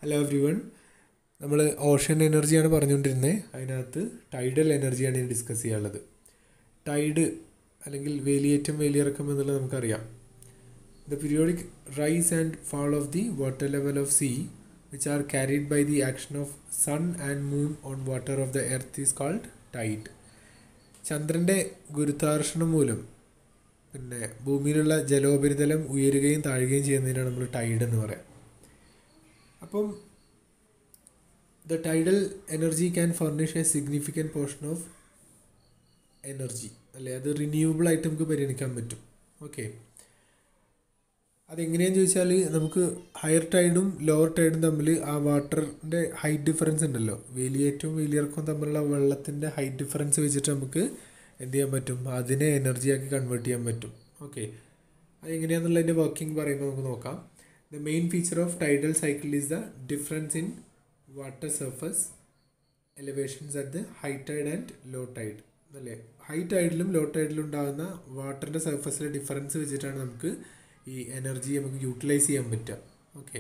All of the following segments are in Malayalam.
ഹലോ എവ്രി വൺ നമ്മൾ ഓഷൻ എനർജിയാണ് പറഞ്ഞുകൊണ്ടിരുന്നത് അതിനകത്ത് ടൈഡൽ എനർജിയാണ് ഇനി ഡിസ്കസ് ചെയ്യാനുള്ളത് ടൈഡ് അല്ലെങ്കിൽ വേലിയേറ്റം വേലിയിറക്കം എന്നുള്ളത് നമുക്കറിയാം the periodic rise and fall of the water level of sea which are carried by the action of sun and moon on water of the earth is called tide ചന്ദ്രൻ്റെ ഗുരുത്വാകർഷണം മൂലം പിന്നെ ഭൂമിയിലുള്ള ജലോപരിതലം ഉയരുകയും താഴുകയും ചെയ്യുന്നതിനാണ് നമ്മൾ ടൈഡ് എന്ന് പറയാം അപ്പം the tidal energy can furnish a significant portion of energy അല്ലേ അത് റിന്യൂവബിൾ ആയിട്ട് നമുക്ക് പരിഗണിക്കാൻ പറ്റും ഓക്കെ അതെങ്ങനെയാണെന്ന് ചോദിച്ചാൽ നമുക്ക് ഹയർ ടൈഡും ലോവർ ടൈഡും തമ്മിൽ ആ വാട്ടറിൻ്റെ ഹൈറ്റ് ഡിഫറൻസ് ഉണ്ടല്ലോ വേലിയേറ്റവും വേലിയിറക്കവും തമ്മിലുള്ള വെള്ളത്തിൻ്റെ ഹൈറ്റ് ഡിഫറൻസ് വെച്ചിട്ട് നമുക്ക് എന്ത് ചെയ്യാൻ പറ്റും അതിനെ എനർജിയാക്കി കൺവേർട്ട് ചെയ്യാൻ പറ്റും ഓക്കെ അതെങ്ങനെയാണെന്നുള്ളതിൻ്റെ വർക്കിംഗ് പറയുമ്പോൾ നമുക്ക് നോക്കാം the main feature of tidal cycle is the difference in water surface elevations at the high tide and low tide അല്ലേ ഹൈ ടൈഡിലും ലോ ടൈഡിലും ഉണ്ടാകുന്ന വാട്ടറിൻ്റെ സർഫസിലെ ഡിഫറൻസ് വെച്ചിട്ടാണ് നമുക്ക് ഈ എനർജി നമുക്ക് യൂട്ടിലൈസ് ചെയ്യാൻ പറ്റുക ഓക്കെ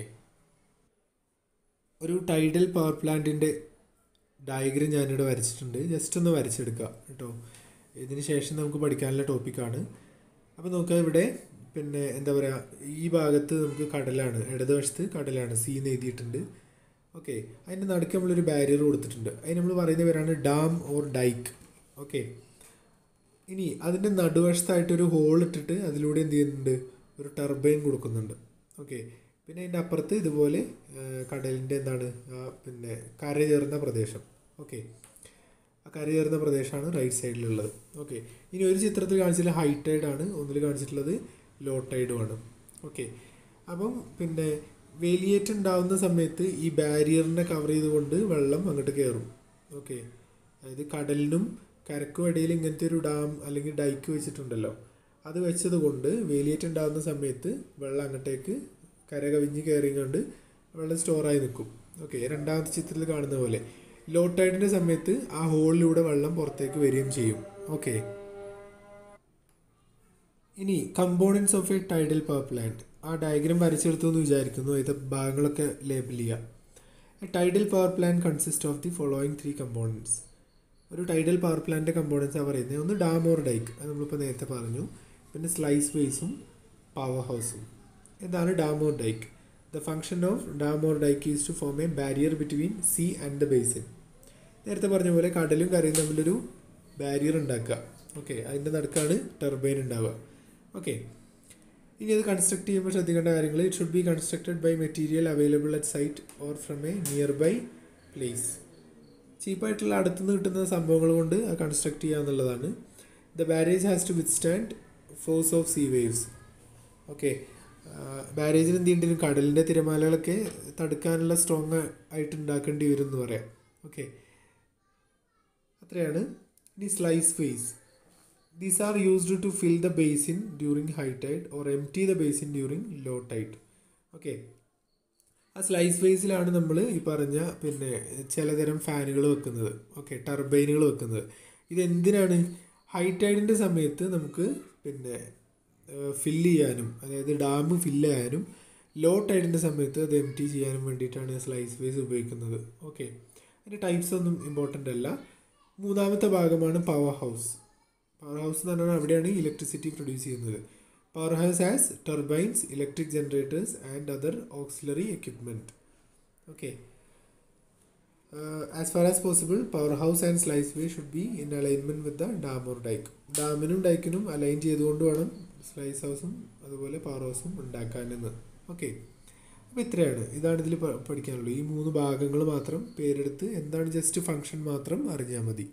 ഒരു ടൈഡൽ പവർ പ്ലാന്റിൻ്റെ ഡയഗ്രം ഞാനിവിടെ വരച്ചിട്ടുണ്ട് ജസ്റ്റ് ഒന്ന് വരച്ചെടുക്കുക കേട്ടോ ഇതിന് ശേഷം നമുക്ക് പഠിക്കാനുള്ള ടോപ്പിക്കാണ് അപ്പോൾ നോക്കാം ഇവിടെ പിന്നെ എന്താ പറയുക ഈ ഭാഗത്ത് നമുക്ക് കടലാണ് ഇടതുവശത്ത് കടലാണ് സി എന്ന് എഴുതിയിട്ടുണ്ട് ഓക്കെ അതിൻ്റെ നടുക്ക് നമ്മളൊരു ബാരിയർ കൊടുത്തിട്ടുണ്ട് അതിന് നമ്മൾ പറയുന്ന പേരാണ് ഡാം ഓർ ഡൈക്ക് ഓക്കെ ഇനി അതിൻ്റെ നടുവശത്തായിട്ടൊരു ഹോൾ ഇട്ടിട്ട് അതിലൂടെ എന്ത് ചെയ്യുന്നുണ്ട് ഒരു ടർബൈൻ കൊടുക്കുന്നുണ്ട് ഓക്കെ പിന്നെ അതിൻ്റെ അപ്പുറത്ത് ഇതുപോലെ കടലിൻ്റെ എന്താണ് പിന്നെ കര ചേർന്ന പ്രദേശം ഓക്കെ ആ കര ചേർന്ന പ്രദേശമാണ് റൈറ്റ് സൈഡിലുള്ളത് ഓക്കെ ഇനി ഒരു ചിത്രത്തിൽ കാണിച്ചിട്ടുള്ള ഹൈ ടൈഡ് ആണ് ഒന്നിൽ കാണിച്ചിട്ടുള്ളത് ലോ ടൈഡുമാണ് ഓക്കെ അപ്പം പിന്നെ വേലിയേറ്റ് ഉണ്ടാവുന്ന സമയത്ത് ഈ ബാരിയറിനെ കവർ ചെയ്തുകൊണ്ട് വെള്ളം അങ്ങോട്ട് കയറും ഓക്കെ അതായത് കടലിനും കരക്കും ഇടയിൽ ഇങ്ങനത്തെ ഒരു ഡാം അല്ലെങ്കിൽ ഡൈക്ക് വെച്ചിട്ടുണ്ടല്ലോ അത് വെച്ചത് കൊണ്ട് വേലിയേറ്റ് ഉണ്ടാകുന്ന സമയത്ത് വെള്ളം അങ്ങോട്ടേക്ക് കര കവിഞ്ഞ് കയറിങ്ങണ്ട് വെള്ളം സ്റ്റോറായി നിൽക്കും ഓക്കെ രണ്ടാമത്തെ ചിത്രത്തിൽ കാണുന്ന പോലെ ലോ ടൈഡിൻ്റെ സമയത്ത് ആ ഹോളിലൂടെ വെള്ളം പുറത്തേക്ക് വരികയും ചെയ്യും ഓക്കെ ഇനി components of a tidal power plant ആ ഡയഗ്രാം വരച്ചെടുത്തു എന്ന് വിചാരിക്കുന്നു ഇത് ഭാഗങ്ങളൊക്കെ ലേബിൾ ചെയ്യുക a tidal power plant consist of the following three components ഒരു ടൈഡൽ പവർ പ്ലാന്റ് കമ്പോണൻസാണ് പറയുന്നത് ഒന്ന് ഡാം ഓർ ഡൈക്ക് അത് നമ്മളിപ്പോൾ നേരത്തെ പറഞ്ഞു പിന്നെ സ്ലൈസ് വേസും പവർ ഹൗസും എന്താണ് dam or dike the function of dam or dike is to form a barrier between sea and the basin നേരത്തെ പറഞ്ഞ പോലെ കടലും കരയും തമ്മിലൊരു ബാരിയർ ഉണ്ടാക്കുക ഓക്കെ അതിൻ്റെ നടുക്കാണ് ടർബൈൻ ഉണ്ടാവുക ഓക്കെ ഇനി അത് കൺസ്ട്രക്ട് ചെയ്യുമ്പോൾ ശ്രദ്ധിക്കേണ്ട കാര്യങ്ങൾ it should be constructed by material available at site or from a nearby place ചീപ്പായിട്ടുള്ള അടുത്തുനിന്ന് കിട്ടുന്ന സംഭവങ്ങൾ കൊണ്ട് അത് കൺസ്ട്രക്ട് ചെയ്യുക എന്നുള്ളതാണ് the barrage has to withstand force of sea waves okay ബാരേജിന് എന്ത് ചെയ്യേണ്ടി വരും കടലിൻ്റെ തിരമാലകളൊക്കെ തടുക്കാനുള്ള സ്ട്രോങ് ആയിട്ട് ഉണ്ടാക്കേണ്ടി വരും എന്ന് പറയാം ഓക്കെ അത്രയാണ് ഇനി sluice ways these are used to fill the basin during high tide or empty the basin during low tide okay ആ സ്ലൈസ് ഫേസിലാണ് നമ്മൾ ഈ പറഞ്ഞ പിന്നെ ചിലതരം ഫാനുകൾ വെക്കുന്നത് ഓക്കെ ടർബൈനുകൾ വെക്കുന്നത് ഇത് എന്തിനാണ് ഹൈ ടൈഡിൻ്റെ സമയത്ത് നമുക്ക് പിന്നെ ഫില്ല് ചെയ്യാനും അതായത് ഡാം ഫില്ല് ചെയ്യാനും ലോ ടൈഡിൻ്റെ സമയത്ത് അത് എം ടി ചെയ്യാനും വേണ്ടിയിട്ടാണ് സ്ലൈസ് ഫേസ് ഉപയോഗിക്കുന്നത് ഓക്കെ അതിൻ്റെ ടൈപ്സ് ഒന്നും ഇമ്പോർട്ടൻ്റ് അല്ല മൂന്നാമത്തെ ഭാഗമാണ് പവർ ഹൗസ് പവർ ഹൗസ് എന്ന് പറഞ്ഞാൽ അവിടെയാണ് ഇലക്ട്രിസിറ്റി പ്രൊഡ്യൂസ് ചെയ്യുന്നത് power house has turbines electric generators and other auxiliary equipment okay as far as possible power house and sluice way should be in alignment with the dam or dike ഡാമിനും ഡൈക്കിനും അലൈൻ ചെയ്തുകൊണ്ട് വേണം സ്ലൈസ് ഹൗസും അതുപോലെ പവർ ഹൗസും ഉണ്ടാക്കാനെന്ന് ഓക്കെ അപ്പോൾ ഇത്രയാണ് ഇതാണ് ഇതിൽ പഠിക്കാനുള്ളത് ഈ മൂന്ന് ഭാഗങ്ങൾ മാത്രം പേരെടുത്ത് എന്താണ് ജസ്റ്റ് ഫങ്ഷൻ മാത്രം അറിഞ്ഞാൽ മതി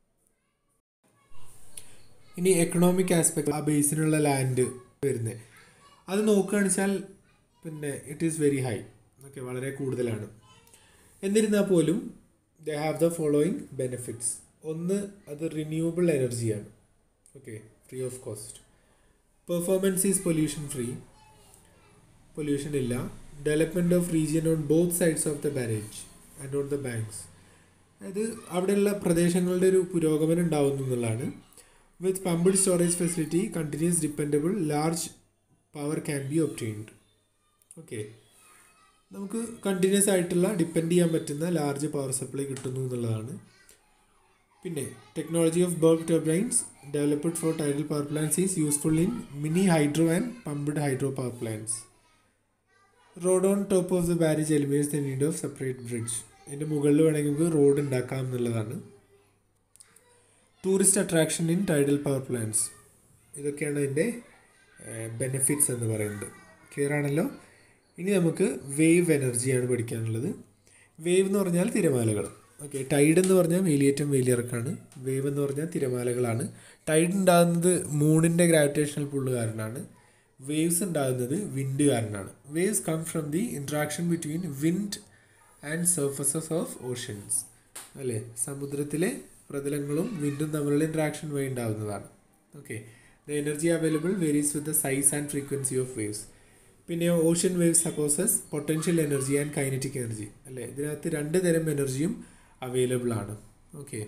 ഇനി എക്കണോമിക് ആസ്പെക്ട് ആ ബേസിനുള്ള ലാൻഡ് വരുന്നത് അത് നോക്കുകയാണെന്ന് വെച്ചാൽ പിന്നെ it is very high okay വളരെ കൂടുതലാണ് എന്നിരുന്നാൽ പോലും they have the following benefits ഒന്ന് അത് റിന്യൂവബിൾ എനർജിയാണ് okay free of cost performance is pollution free pollution ഇല്ല development of region on both sides of the barrage and on the banks അതായത് അവിടെയുള്ള പ്രദേശങ്ങളുടെ ഒരു പുരോഗമനം ഉണ്ടാവുന്നു എന്നുള്ളതാണ് with pumped storage facility continuous dependable large power can be obtained okay നമുക്ക് കണ്ടിന്യൂസ് ആയിട്ടുള്ള ഡിപ്പെൻഡ് ചെയ്യാൻ പറ്റുന്ന ലാർജ് പവർ സപ്ലൈ കിട്ടുന്നു എന്നുള്ളതാണ് പിന്നെ technology of bulb turbines developed for tidal power plants is useful in mini hydro and pumped hydro power plants road on top of the barrage eliminates the need of separate bridge ഇതിൻ്റെ മുകളിൽ വേണമെങ്കിൽ നമുക്ക് റോഡ് ഉണ്ടാക്കാം എന്നുള്ളതാണ് tourist attraction in tidal power plants ഇതൊക്കെയാണ് ഇതിൻ്റെ ബെനിഫിറ്റ്സ് എന്ന് പറയുന്നത് ക്ലിയർ ആണല്ലോ ഇനി നമുക്ക് വേവ് എനർജിയാണ് പഠിക്കാനുള്ളത് വേവ് എന്ന് പറഞ്ഞാൽ തിരമാലകൾ ഓക്കെ ടൈഡ് എന്ന് പറഞ്ഞാൽ വേലിയേറ്റം വേലിയിറക്കാണ് വേവ് എന്ന് പറഞ്ഞാൽ തിരമാലകളാണ് ടൈഡ് ഉണ്ടാകുന്നത് മൂണിൻ്റെ ഗ്രാവിറ്റേഷണൽ പുള്ള് കാരണമാണ് വേവ്സ് ഉണ്ടാകുന്നത് വിൻഡ് കാരണമാണ് waves come from the interaction between wind and surfaces of oceans അല്ലേ സമുദ്രത്തിലെ പ്രതലങ്ങളും വിൻഡും തമ്മിലുള്ള ഇൻട്രാക്ഷൻ വഴി ഉണ്ടാകുന്നതാണ് okay the energy available varies with the size and frequency of waves പിന്നെ ocean waves possesses potential energy and kinetic energy അല്ലേ ഇതിനകത്ത് രണ്ട് തരം എനർജിയും അവൈലബിൾ ആണ് ഓക്കെ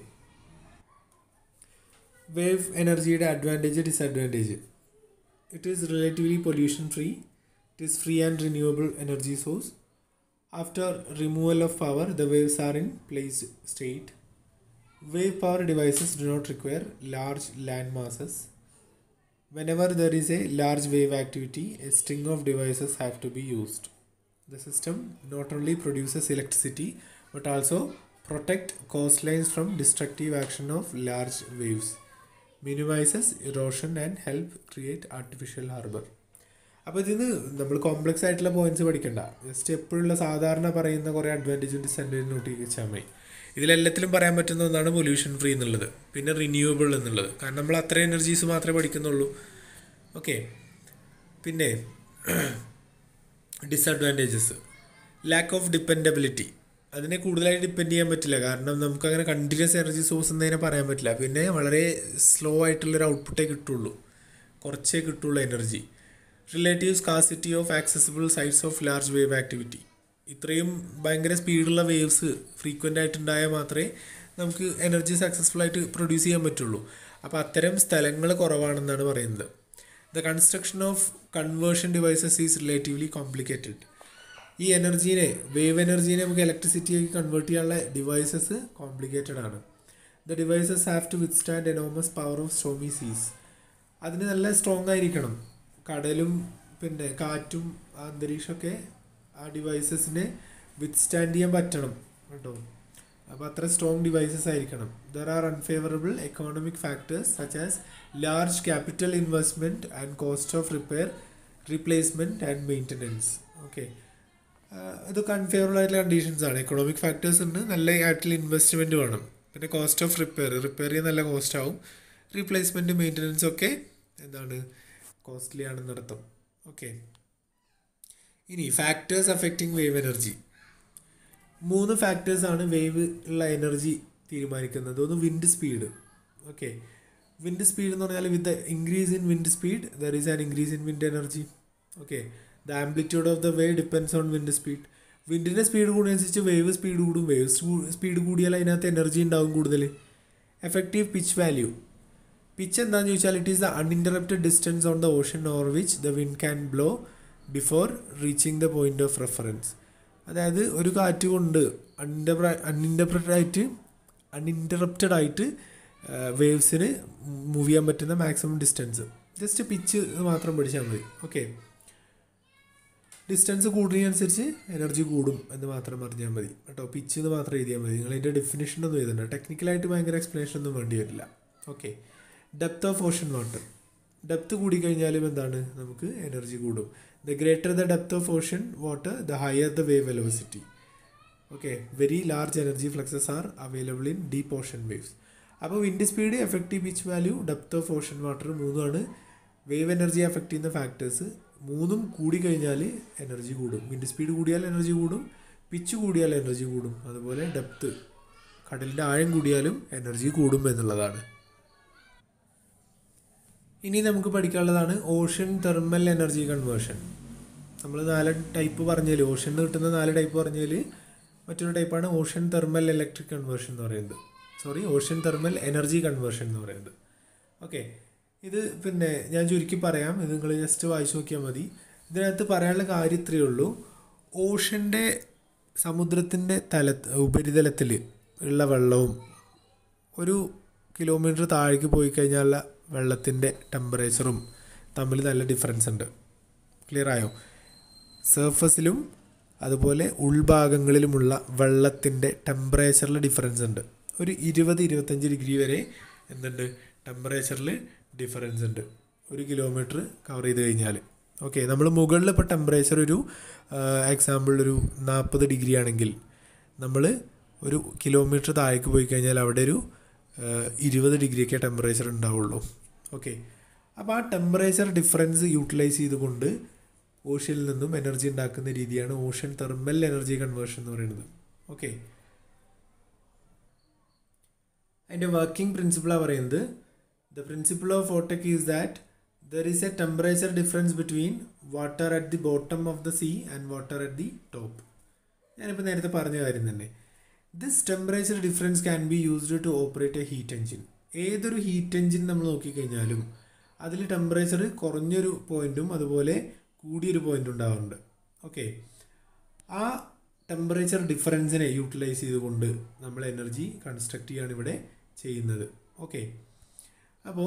വേവ് എനർജിയുടെ advantage disadvantage it is relatively pollution free it is free and renewable energy source after removal of power the waves are in place state wave power devices do not require large land masses whenever there is a large wave activity a string of devices have to be used the system not only produces electricity but also protect coastlines from destructive action of large waves minimizes erosion and help create artificial harbor അപ്പോൾ ഇതിന് നമ്മൾ കോംപ്ലക്സ് ആയിട്ടുള്ള പോയിന്റ്സ് പഠിക്കണ്ട ജസ്റ്റ് എപ്പോഴുള്ള സാധാരണ പറയുന്ന കുറേ അഡ്വാൻറ്റേജും ഡിസഡ്വാൻറ്റേജും നോട്ടി വെച്ചാൽ മതി ഇതിലെല്ലാത്തിലും പറയാൻ പറ്റുന്ന ഒന്നാണ് പൊല്യൂഷൻ ഫ്രീ എന്നുള്ളത് പിന്നെ റിന്യൂവബിൾ എന്നുള്ളത് കാരണം നമ്മൾ അത്ര എനർജീസ് മാത്രമേ പഠിക്കുന്നുള്ളൂ ഓക്കെ പിന്നെ ഡിസഡ്വാൻറ്റേജസ് ലാക്ക് ഓഫ് ഡിപ്പെൻഡബിലിറ്റി അതിനെ കൂടുതലായി ഡിപ്പെൻഡ് ചെയ്യാൻ പറ്റില്ല കാരണം നമുക്ക് അങ്ങനെ കണ്ടിന്യൂസ് എനർജി സോഴ്സ് എന്നതിനെ പറയാൻ പറ്റില്ല പിന്നെ വളരെ സ്ലോ ആയിട്ടുള്ളൊരു ഔട്ട്പുട്ടേ കിട്ടുള്ളൂ കുറച്ചേ കിട്ടുള്ളൂ energy relative scarcity of accessible sites of large wave activity ഇത്രയും ഭയങ്കര സ്പീഡുള്ള വേവ്സ് ഫ്രീക്വൻ്റ് ആയിട്ടുണ്ടായാൽ മാത്രമേ നമുക്ക് എനർജി സക്സസ്ഫുൾ ആയിട്ട് പ്രൊഡ്യൂസ് ചെയ്യാൻ പറ്റുള്ളൂ അപ്പോൾ അത്തരം സ്ഥലങ്ങൾ കുറവാണെന്നാണ് പറയുന്നത് the construction of conversion devices is relatively complicated ഈ എനർജീനെ വേവ് എനർജീനെ നമുക്ക് ഇലക്ട്രിസിറ്റിയാക്കി കൺവേർട്ട് ചെയ്യാനുള്ള ഡിവൈസസ് കോംപ്ലിക്കേറ്റഡ് ആണ് the devices have to withstand enormous power of stormy seas അതിന് നല്ല സ്ട്രോങ് ആയിരിക്കണം കടലും പിന്നെ കാറ്റും അന്തരീക്ഷമൊക്കെ ആ ഡിവൈസസിനെ വിത്ത്സ്റ്റാൻഡ് ചെയ്യാൻ പറ്റണം കേട്ടോ അപ്പോൾ അത്ര സ്ട്രോങ് ഡിവൈസസ് ആയിരിക്കണം there are unfavourable economic factors such as large capital investment and cost of repair replacement and maintenance okay ഇതൊക്കെ അൺഫേവറബിൾ ആയിട്ടുള്ള കണ്ടീഷൻസ് ആണ് എക്കണോമിക് ഫാക്ടേഴ്സ് ഉണ്ട് നല്ല ആയിട്ടുള്ള ഇൻവെസ്റ്റ്മെൻറ്റ് വേണം പിന്നെ കോസ്റ്റ് ഓഫ് റിപ്പയർ റിപ്പയർ ചെയ്യാൻ നല്ല കോസ്റ്റ് ആവും റീപ്ലേസ്മെൻറ്റ് മെയിൻ്റനൻസ് ഒക്കെ എന്താണ് കോസ്റ്റ്ലി ആണെന്ന് അർത്ഥം ഓക്കെ ഇനി ഫാക്ടേഴ്സ് അഫക്റ്റിംഗ് വേവ് എനർജി മൂന്ന് ഫാക്ടേഴ്സ് ആണ് വേവ് ഉള്ള എനർജി തീരുമാനിക്കുന്നത് ഒന്ന് wind speed okay wind speed എന്ന് പറഞ്ഞാൽ with increase in wind speed there is an increase in wind energy okay the amplitude of the wave depends on wind speed വിൻഡിൻ്റെ സ്പീഡ് കൂടുന്നതനുസരിച്ച് വേവ് സ്പീഡ് കൂടും വേവ് സ്പീഡ് കൂടിയാൽ അതിനകത്ത് എനർജി ഉണ്ടാവും കൂടുതൽ എഫക്റ്റീവ് പിച്ച് വാല്യൂ പിച്ച് എന്താണെന്ന് ചോദിച്ചാൽ it is the uninterrupted distance on the ocean or which the wind can blow before reaching the point of reference അതായത് ഒരു കാറ്റ് കൊണ്ട് അൺഇൻ്റർപ്ര അൺഇൻ്റർപ്രറ്റഡ് ആയിട്ട് അൺഇൻറ്ററപ്റ്റഡ് ആയിട്ട് വേവ്സിന് മൂവ് ചെയ്യാൻ പറ്റുന്ന മാക്സിമം ഡിസ്റ്റൻസ് ജസ്റ്റ് പിച്ച് മാത്രം പഠിച്ചാൽ മതി ഓക്കെ ഡിസ്റ്റൻസ് കൂടുന്നതിനനുസരിച്ച് എനർജി കൂടും എന്ന് മാത്രം പറഞ്ഞാൽ മതി കേട്ടോ പിച്ച് എന്ന് മാത്രം എഴുതിയാൽ മതി നിങ്ങൾ അതിൻ്റെ ഡെഫിനേഷൻ ഒന്നും എഴുതണ്ട ടെക്നിക്കലായിട്ട് ഭയങ്കര എക്സ്പ്ലനേഷൻ ഒന്നും വേണ്ടി വരില്ല okay depth of ocean water depth കൂടിക്കഴിഞ്ഞാലും എന്താണ് നമുക്ക് എനർജി കൂടും the greater the depth of ocean water the higher the wave velocity okay very large energy fluxes are available in deep ocean waves അപ്പോൾ wind speed effective fetch value depth of ocean water മൂന്നുമാണ് വേവ് എനർജി എഫക്റ്റ് ചെയ്യുന്ന ഫാക്ടേഴ്സ് മൂന്നും കൂടിക്കഴിഞ്ഞാൽ എനർജി കൂടും വിൻഡ് സ്പീഡ് കൂടിയാൽ എനർജി കൂടും പിച്ച് കൂടിയാൽ എനർജി കൂടും അതുപോലെ ഡെപ്ത് കടലിൻ്റെ ആഴം കൂടിയാലും എനർജി കൂടും എന്നുള്ളതാണ് ഇനി നമുക്ക് പഠിക്കാനുള്ളതാണ് ഓഷൻ തെർമൽ എനർജി കൺവേർഷൻ നമ്മൾ നാല് ടൈപ്പ് പറഞ്ഞാൽ ഓഷനിൽ കിട്ടുന്ന നാല് ടൈപ്പ് പറഞ്ഞാൽ മറ്റൊരു ടൈപ്പാണ് ഓഷൻ തെർമൽ ഇലക്ട്രിക് കൺവേർഷൻ എന്ന് പറയുന്നത് sorry ocean thermal energy conversion എന്ന് പറയുന്നത് ഓക്കെ ഇത് പിന്നെ ഞാൻ ചുരുക്കി പറയാം ഇത് നിങ്ങൾ ജസ്റ്റ് വായിച്ചു നോക്കിയാൽ മതി ഇതിനകത്ത് പറയാനുള്ള കാര്യം ഇത്രയേ ഉള്ളൂ ഓഷൻ്റെ സമുദ്രത്തിൻ്റെ തല ഉപരിതലത്തിൽ ഉള്ള വെള്ളവും ഒരു കിലോമീറ്റർ താഴേക്ക് പോയി കഴിഞ്ഞാലുള്ള വെള്ളത്തിൻ്റെ ടെമ്പറേച്ചറും തമ്മിൽ നല്ല ഡിഫറൻസ് ഉണ്ട് ക്ലിയർ ആയോ സർഫസിലും അതുപോലെ ഉൾഭാഗങ്ങളിലുമുള്ള വെള്ളത്തിൻ്റെ ടെമ്പറേച്ചറിൽ ഡിഫറൻസ് ഉണ്ട് ഒരു ഇരുപത് ഇരുപത്തഞ്ച് ഡിഗ്രി വരെ എന്തുണ്ട് ടെമ്പറേച്ചറിൽ ഡിഫറൻസ് ഉണ്ട് ഒരു കിലോമീറ്റർ കവർ ചെയ്ത് കഴിഞ്ഞാൽ ഓക്കെ നമ്മൾ മുകളിൽ ഇപ്പോൾ ടെമ്പറേച്ചർ ഒരു എക്സാമ്പിൾ ഒരു നാൽപ്പത് ഡിഗ്രി ആണെങ്കിൽ നമ്മൾ ഒരു കിലോമീറ്റർ താഴേക്ക് പോയി കഴിഞ്ഞാൽ അവിടെ ഒരു ഇരുപത് ഡിഗ്രിയൊക്കെ ടെമ്പറേച്ചർ ഉണ്ടാവുള്ളൂ ഓക്കെ അപ്പോൾ ആ ടെമ്പറേച്ചർ ഡിഫറൻസ് യൂട്ടിലൈസ് ചെയ്തുകൊണ്ട് ഓഷ്യനിൽ നിന്നും എനർജി ഉണ്ടാക്കുന്ന രീതിയാണ് ഓഷൻ തെർമൽ എനർജി കൺവേർഷൻ എന്ന് പറയുന്നത് ഓക്കെ അതിൻ്റെ വർക്കിംഗ് പ്രിൻസിപ്പിളാണ് പറയുന്നത് the principle of OTEC is that there is a temperature difference between water at the bottom of the sea and water at the top ഞാനിപ്പോൾ നേരത്തെ പറഞ്ഞ കാര്യം തന്നെ this temperature difference can be used to operate a heat engine ഏതൊരു ഹീറ്റ് എഞ്ചിൻ നമ്മൾ നോക്കിക്കഴിഞ്ഞാലും അതിൽ ടെമ്പറേച്ചർ കുറഞ്ഞൊരു പോയിന്റും അതുപോലെ കൂടിയൊരു പോയിന്റ് ഉണ്ടാവാറുണ്ട് ഓക്കെ ആ ടെമ്പറേച്ചർ ഡിഫറൻസിനെ യൂട്ടിലൈസ് ചെയ്തുകൊണ്ട് നമ്മൾ എനർജി കൺസ്ട്രക്ട് ചെയ്യാണ് ഇവിടെ ചെയ്യുന്നത് ഓക്കെ അപ്പോൾ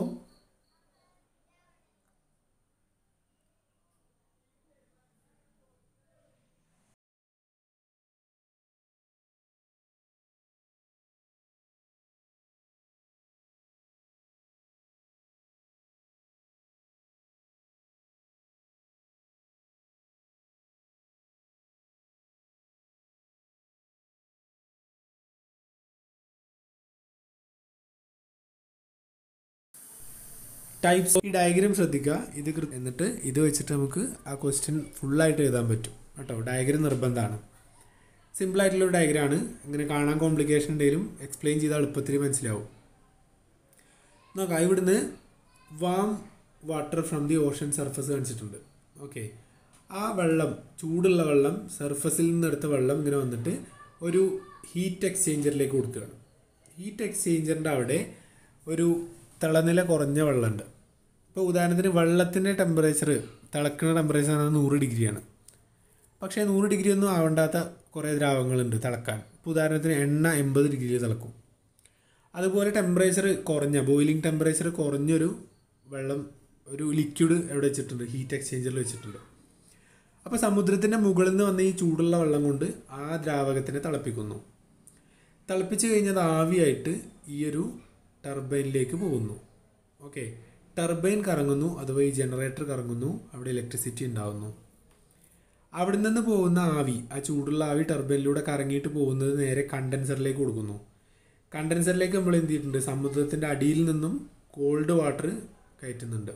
ടൈപ്സ് ഈ ഡയഗ്രാം ശ്രദ്ധിക്കുക ഇത് കൃ- എന്നിട്ട് ഇത് വെച്ചിട്ട് നമുക്ക് ആ ക്വസ്റ്റ്യൻ ഫുള്ളായിട്ട് എഴുതാൻ പറ്റും കേട്ടോ ഡയഗ്രാം നിർബന്ധമാണ് സിമ്പിളായിട്ടുള്ള ഒരു ഡയഗ്രാണ് ഇങ്ങനെ കാണാൻ കോംപ്ലിക്കേഷൻ ഉണ്ടെങ്കിലും എക്സ്പ്ലെയിൻ ചെയ്താൽ എളുപ്പത്തിൽ മനസ്സിലാവും നോക്കാം ഇവിടുന്ന് warm water from the ocean surface കാണിച്ചിട്ടുണ്ട് ഓക്കെ ആ വെള്ളം ചൂടുള്ള വെള്ളം സർഫസിൽ നിന്നെടുത്ത വെള്ളം ഇങ്ങനെ വന്നിട്ട് ഒരു ഹീറ്റ് എക്സ്ചേഞ്ചറിലേക്ക് കൊടുക്കുകയാണ് ഹീറ്റ് എക്സ്ചേഞ്ചറിൻ്റെ അവിടെ ഒരു തിളനില കുറഞ്ഞ വെള്ളമുണ്ട് ഇപ്പോൾ ഉദാഹരണത്തിന് വെള്ളത്തിൻ്റെ ടെമ്പറേച്ചർ തിളക്കുന്ന ടെമ്പറേച്ചർ നൂറ് ഡിഗ്രിയാണ് പക്ഷേ നൂറ് ഡിഗ്രി ഒന്നും ആവേണ്ടാത്ത കുറേ ദ്രാവകങ്ങളുണ്ട് തിളക്കാൻ ഇപ്പോൾ ഉദാഹരണത്തിന് എണ്ണ എൺപത് ഡിഗ്രിയിൽ തിളക്കും അതുപോലെ ടെമ്പറേച്ചർ കുറഞ്ഞ ബോയിലിംഗ് ടെമ്പറേച്ചർ കുറഞ്ഞൊരു വെള്ളം ഒരു ലിക്വിഡ് എവിടെ വെച്ചിട്ടുണ്ട് ഹീറ്റ് എക്സ്ചേഞ്ചറിൽ വെച്ചിട്ടുണ്ട് അപ്പോൾ സമുദ്രത്തിൻ്റെ മുകളിൽ നിന്ന് വന്ന ഈ ചൂടുള്ള വെള്ളം കൊണ്ട് ആ ദ്രാവകത്തിനെ തിളപ്പിക്കുന്നു തിളപ്പിച്ച് കഴിഞ്ഞത് ആവിയായിട്ട് ഈ ഒരു ടർബൈനിലേക്ക് പോകുന്നു ഓക്കെ ടർബൈൻ കറങ്ങുന്നു അഥവാ ഈ ജനറേറ്റർ കറങ്ങുന്നു അവിടെ ഇലക്ട്രിസിറ്റി ഉണ്ടാകുന്നു അവിടെ നിന്ന് പോകുന്ന ആവി ആ ചൂടുള്ള ആവി ടർബൈനിലൂടെ കറങ്ങിയിട്ട് പോകുന്നത് നേരെ കണ്ടൻസറിലേക്ക് കൊടുക്കുന്നു കണ്ടൻസറിലേക്ക് നമ്മൾ എന്ത് ചെയ്തിട്ടുണ്ട് സമുദ്രത്തിൻ്റെ അടിയിൽ നിന്നും കോൾഡ് വാട്ടർ കയറ്റുന്നുണ്ട്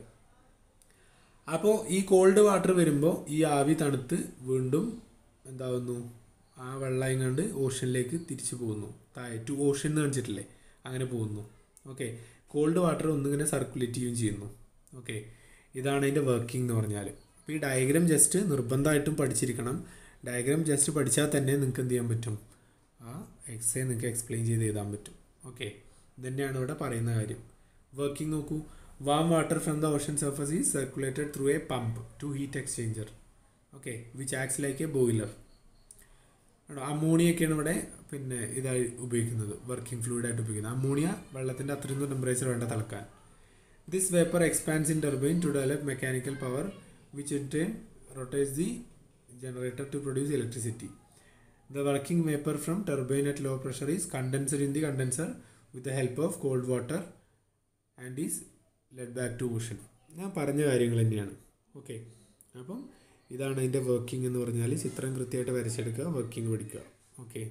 അപ്പോൾ ഈ കോൾഡ് വാട്ടർ വരുമ്പോൾ ഈ ആവി തണുത്ത് വീണ്ടും എന്താവുന്നു ആ വെള്ളം എങ്ങാണ്ട് ഓഷനിലേക്ക് തിരിച്ചു പോകുന്നു താഴെ ടു ഓഷൻ എന്ന് കാണിച്ചിട്ടില്ലേ അങ്ങനെ പോകുന്നു ഓക്കെ കോൾഡ് വാട്ടർ ഒന്നിങ്ങനെ സർക്കുലേറ്റ് ചെയ്യുകയും ചെയ്യുന്നു ഓക്കെ ഇതാണ് അതിൻ്റെ വർക്കിംഗ് എന്ന് പറഞ്ഞാൽ അപ്പോൾ ഈ ഡയഗ്രാം ജസ്റ്റ് നിർബന്ധമായിട്ടും പഠിച്ചിരിക്കണം ഡയഗ്രാം ജസ്റ്റ് പഠിച്ചാൽ തന്നെ നിങ്ങൾക്ക് എന്ത് ചെയ്യാൻ പറ്റും ആ എക്സേ നിങ്ങൾക്ക് എക്സ്പ്ലെയിൻ ചെയ്ത് എഴുതാൻ പറ്റും ഓക്കെ ഇതന്നെയാണ് ഇവിടെ പറയുന്ന കാര്യം വർക്കിംഗ് നോക്കൂ warm water from the ocean surface is circulated through a pump to heat exchanger okay which acts like a boiler അമോണിയൊക്കെയാണ് ഇവിടെ പിന്നെ ഇതായി ഉപയോഗിക്കുന്നത് വർക്കിംഗ് ഫ്ലൂയിഡായിട്ട് ഉപയോഗിക്കുന്നത് അമോണിയ വെള്ളത്തിൻ്റെ അത്രയൊന്നും ടെമ്പറേച്ചർ വേണ്ട തിളക്കാൻ this vapour expands in turbine to develop mechanical power which in turn rotates the generator to produce electricity. The working vapor from turbine at low pressure is condensed in the condenser with the help of cold water and is led back to ocean. ഞാൻ പറഞ്ഞ കാര്യങ്ങൾ തന്നെയാണ് ഓക്കെ അപ്പം ഇതാണ് അതിൻ്റെ വർക്കിംഗ് എന്ന് പറഞ്ഞാൽ ചിത്രം കൃത്യമായിട്ട് വരച്ചെടുക്കുക വർക്കിംഗ് പഠിക്കുക ഓക്കെ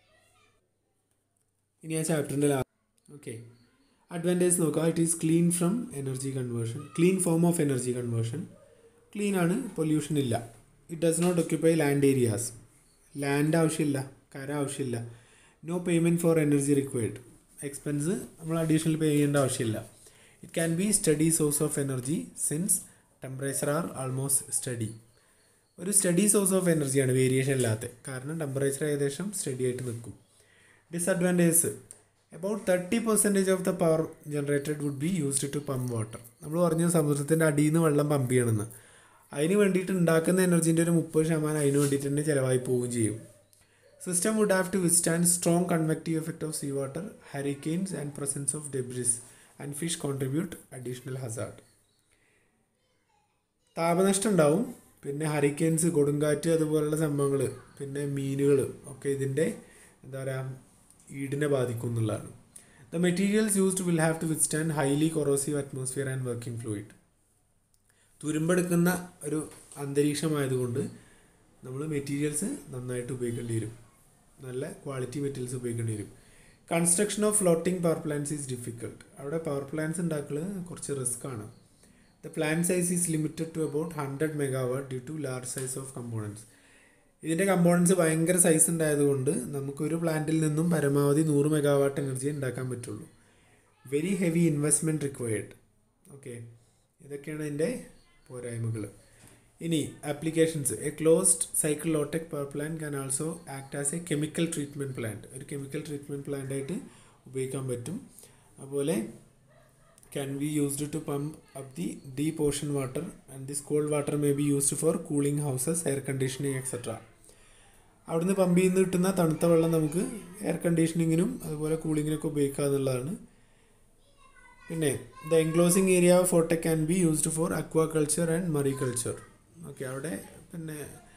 ഇനി ആ ചാപ്റ്ററിൻ്റെ ലാ ഓക്കെ അഡ്വാൻറ്റേജ് നോക്കുക it is clean from energy conversion clean form of energy conversion clean ആണ് പൊല്യൂഷൻ ഇല്ല it does not occupy land areas land ആവശ്യമില്ല കര ആവശ്യമില്ല no payment for energy required expense നമ്മൾ അഡീഷണൽ പേ ചെയ്യേണ്ട ആവശ്യമില്ല it can be steady source of energy since temperature are almost steady ഒരു സ്റ്റഡി സോഴ്സ് ഓഫ് എനർജിയാണ് വേരിയേഷൻ ഇല്ലാത്ത കാരണം ടെമ്പറേച്ചർ ഏകദേശം സ്റ്റഡി ആയിട്ട് നിൽക്കും disadvantages about thirty percentage of the power generated would be used to pump water നമ്മൾ പറഞ്ഞു സമുദ്രത്തിൻ്റെ അടിയിൽ നിന്ന് വെള്ളം പമ്പ് ചെയ്യണമെന്ന് അതിന് വേണ്ടിയിട്ട് ഉണ്ടാക്കുന്ന എനർജീൻ്റെ ഒരു മുപ്പത് ശതമാനം അതിന് വേണ്ടിയിട്ട് തന്നെ ചിലവായി പോവുകയും ചെയ്യും system would have to withstand strong convective effect of sea water hurricanes and presence of debris and fish contribute additional hazard താപനഷ്ടം ഉണ്ടാവും പിന്നെ ഹരിക്കെയിൻസ് കൊടുങ്കാറ്റ് അതുപോലുള്ള സംഭവങ്ങൾ പിന്നെ മീനുകൾ ഒക്കെ ഇതിൻ്റെ എന്താ പറയുക ഈടിനെ ബാധിക്കും എന്നുള്ളതാണ് the materials used will have to withstand highly corrosive atmosphere and working fluid തുരുമ്പെടുക്കുന്ന ഒരു അന്തരീക്ഷമായതുകൊണ്ട് നമ്മൾ മെറ്റീരിയൽസ് നന്നായിട്ട് ഉപയോഗിക്കേണ്ടി വരും നല്ല ക്വാളിറ്റി മെറ്റീരിയൽസ് ഉപയോഗിക്കേണ്ടി വരും construction of floating power plants is difficult അവിടെ പവർ പ്ലാന്റ്സ് ഉണ്ടാക്കൽ കുറച്ച് റിസ്ക് ആണ് the plan size is limited to about hundred megawatt due to large size of components ഇതിൻ്റെ കമ്പോണൻസ് ഭയങ്കര സൈസ് ഉണ്ടായതുകൊണ്ട് നമുക്കൊരു പ്ലാന്റിൽ നിന്നും പരമാവധി നൂറ് മെഗാവാട്ട് എനർജി ഉണ്ടാക്കാൻ പറ്റുള്ളൂ very heavy investment required okay ഇതൊക്കെയാണ് ഇതിൻ്റെ പോരായ്മകൾ ഇനി ആപ്ലിക്കേഷൻസ് എ ക്ലോസ്ഡ് സൈക്കിൾ ലോടെക് power plant can also act as a chemical treatment plant ഒരു കെമിക്കൽ ട്രീറ്റ്മെൻറ്റ് പ്ലാന്റ് ആയിട്ട് ഉപയോഗിക്കാൻ പറ്റും അതുപോലെ can be used to pump up the deep ocean water and this cold water may be used for cooling houses air conditioning etc അവിടുന്ന് പമ്പ് ചെയ്യുന്ന കിട്ടുന്ന തണുത്ത വെള്ളം നമുക്ക് എയർ കണ്ടീഷനിങ്ങിനും അതുപോലെ കൂളിങ്ങിനൊക്കെ ഉപയോഗിക്കുക എന്നുള്ളതാണ് പിന്നെ ദ എൻക്ലോസിങ് ഏരിയ ഓഫ് ഫോട്ടെ can be used for aquaculture and mariculture okay അവിടെ പിന്നെ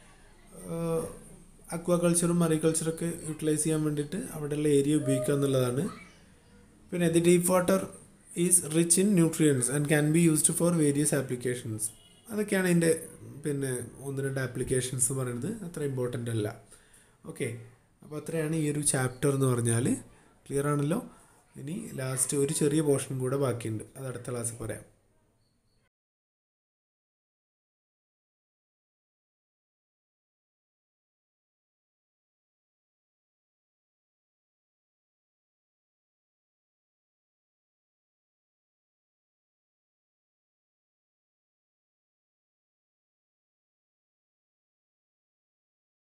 അക്വാ കൾച്ചറും മറി കൾച്ചറൊക്കെ യൂട്ടിലൈസ് ചെയ്യാൻ വേണ്ടിയിട്ട് അവിടെയുള്ള ഏരിയ ഉപയോഗിക്കുക എന്നുള്ളതാണ് പിന്നെ the deep water is rich in nutrients and can be used for various applications അതൊക്കെയാണ് ഇതിൻ്റെ പിന്നെ ഒന്ന് രണ്ട് ആപ്ലിക്കേഷൻസ് എന്ന് പറയുന്നത് അത്ര ഇമ്പോർട്ടൻ്റ് അല്ല ഓക്കെ അപ്പോൾ അത്രയാണ് ഈ ഒരു ചാപ്റ്റർ എന്ന് പറഞ്ഞാൽ ക്ലിയർ ആണല്ലോ ഇനി ലാസ്റ്റ് ഒരു ചെറിയ പോർഷൻ കൂടെ ബാക്കിയുണ്ട് അത് അടുത്ത ക്ലാസ്സിൽ പറയാം